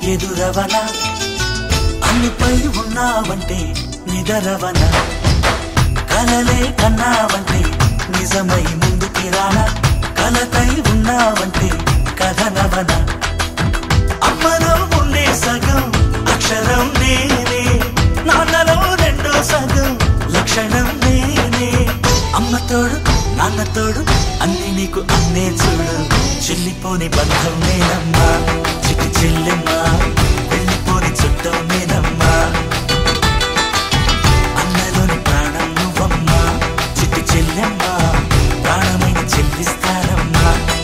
ఎదురవన అన్నిపై ఉన్నావంటే నిదరవన కలలే కన్నావంటే నిజమై ముందుకి రానా కలతై ఉన్నావంటే కథనవన అమ్మలో ఉండే సగం అక్షరం నేనే నాన్నలో రెండో సగం లక్షణం నేనే అమ్మ తోడు నాన్న తోడు అన్ని నీకు అన్నే చూడు చెల్లిపోని బంధం నేనమ్మా చిట్టి చెల్లెమ్మా వెళ్ళిపోని చుట్టం నేనమ్మా అన్నలోని ప్రాణం నువ్వమ్మా చిట్టి చెల్లెమ్మా ప్రాణమైన చెల్లిస్తానమ్మా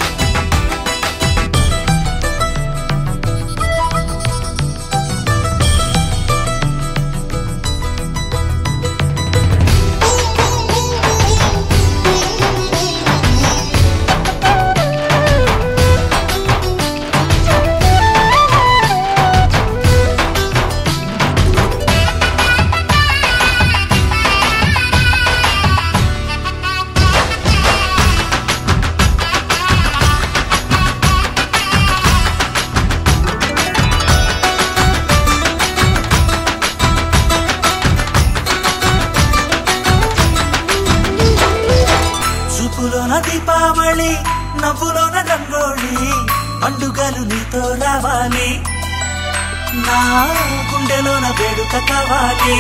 చూపులోన దీపావళి నవ్వులోన రంగోళి పండుగలు నీతో రావాలి నా గుండెలోన వేడుక కావాలి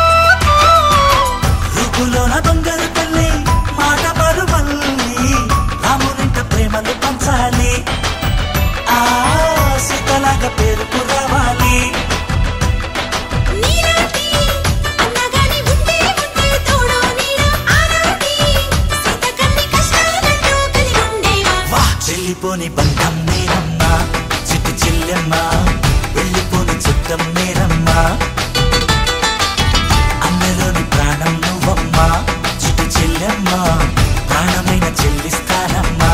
రూపులోన దొంగలు తల్లి మాట పరువల్లి రామునింట ప్రేమలు పంచాలి ఆ సీతలాగా పేరుకు రావాలి నీలాంటి అన్నగాని ఉంటే ఉంటే తోడు నీడ ఆనాటి సీత కన్ని కష్టాలతో కలిగి ఉండేవా వా చెల్లిపోని బంధం నేనమ్మా చిట్టి చెల్లెమ్మా వెళ్ళిపోని చుట్టం నేనమ్మా అన్నలోని ప్రాణం నువ్వమ్మా చిట్టి చెల్లెమ్మా ప్రాణమైన చెల్లిస్తానమ్మా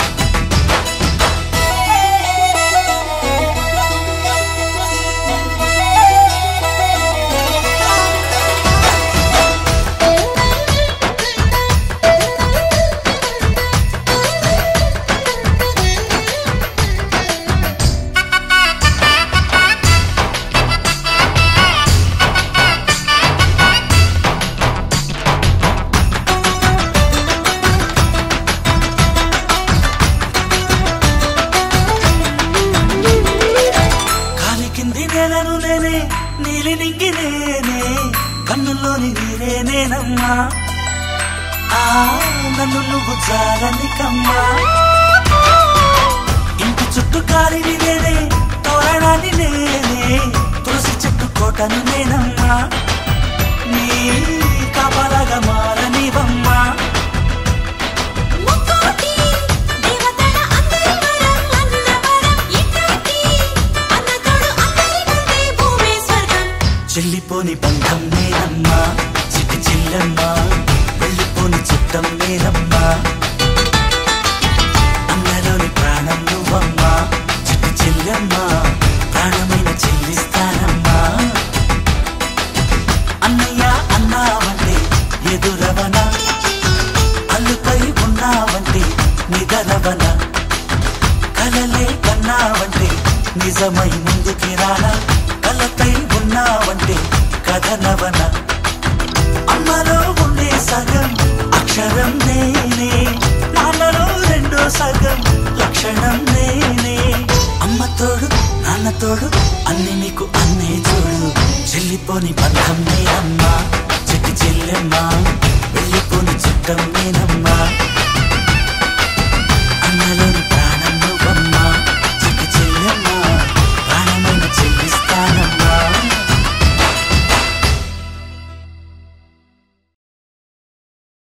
కాలి కింది నేలను నేనే నీలి నింగి నేనే కన్నుల్లోని నీరే నేనమ్మా ఆ నన్ను నువ్వు చాలని కమ్మా ఇంటి చుట్టూ కాలిని నేనే తోరణాన్ని నేనే తులసి చెట్టు కోటను నేనమ్మా నీ కాపలాగా మారనివమ్మా ముక్కోటి దేవతల అందరి వరం అన్నవరం ఇట్లాంటి అన్నతోడు అందరికంటే భూమే స్వర్గం చెల్లిపోని బంధం నేనమ్మా చిట్టి చెల్లెమ్మా వెళ్ళిపోని చుట్టం నేనమ్మా అన్నలోని ప్రాణం నువ్వమ్మా చిట్టి చెల్లెమ్మా ప్రాణమైన చెల్లిస్తానమ్మా అన్నయ్య అన్నావంటే ఎదురవన అల్లుపై ఉన్నావంటే నిదరవన కలలే కన్నావంటే నిజమై ముందుకి రానా కలతై ఉన్నావంటే కథనవన అమ్మలో ఉండే సగం అక్షరం నేనే నాన్నలో రెండో సగం లక్షణం నేనే అమ్మ తోడు నాన్న తోడు అన్ని నీకు అన్నే చూడు చెల్లిపోని బంధం నేనమ్మా చెట్టి చెల్లెమ్మా వెళ్ళిపోని చుట్టం నేనమ్మా